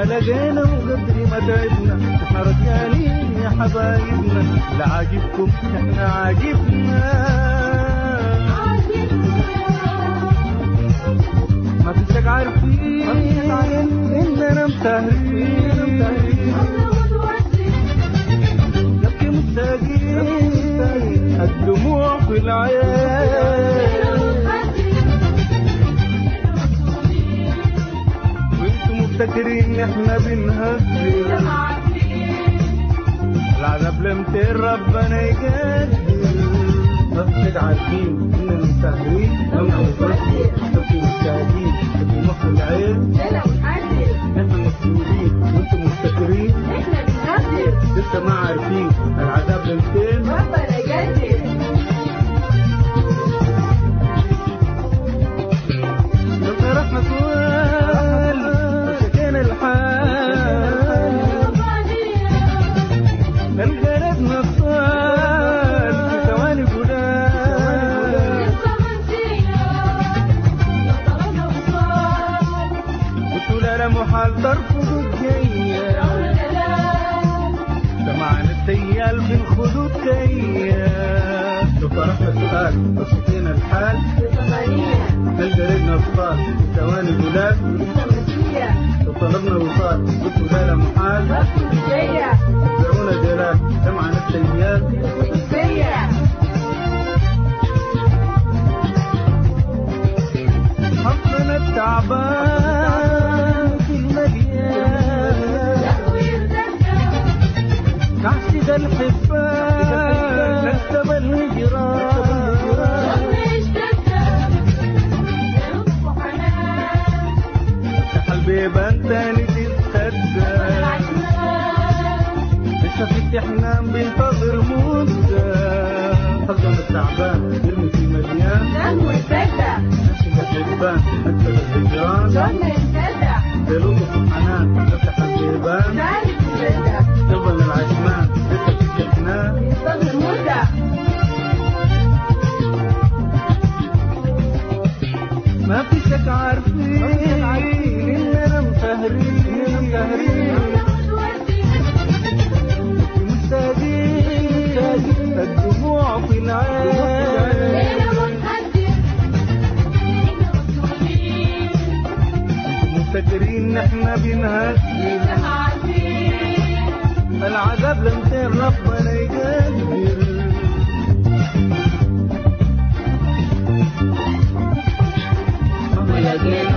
لقينا وقدر ما تعبنا احنا رجالين يا حبايبنا لا عاجبكم احنا عاجبنا ما فيش عارفين اننا مسهرين نبكي مشتاقين الدموع في العين وانتم مفتكرين احنا بنهزر العذاب لمتين ربنا يقدر بس عارفين اننا مسهرين لما نفكر نبكي مشتاقين الدموع في العين احنا مسؤولين وانتم مفتكرين لسه ما عارفين العذاب لمتين لو طرحنا سؤال وشكينا الحال القلب نصال في ثواني قلال قلت لا لا محال ترفض الجية سمعنا السيال في الخدود كيا لو طرحنا سؤال وشكينا الحال القلب نصال في ثواني قلال لو طلبنا وصال قلت لا لا محال دعونا جلال سمعنا السيال حقنا التعبان في المليان نحسد الحبان نكتب الهجران افتح البيبان تاني تتخدى لسه في استحنام بينتظر مدة حقنا التعبان يرمي في المليان نحسد الحبان نكتب الهجران بلطف الحنان نفتح البيبان قلبنا العشمان لسه في استحنام ما في شك عارفين اننا مسهرين اننا مسهرين مشتاقين الدموع في العين مفتكرين احنا بنهزر العذاب لمتين ربنا يقدر Again.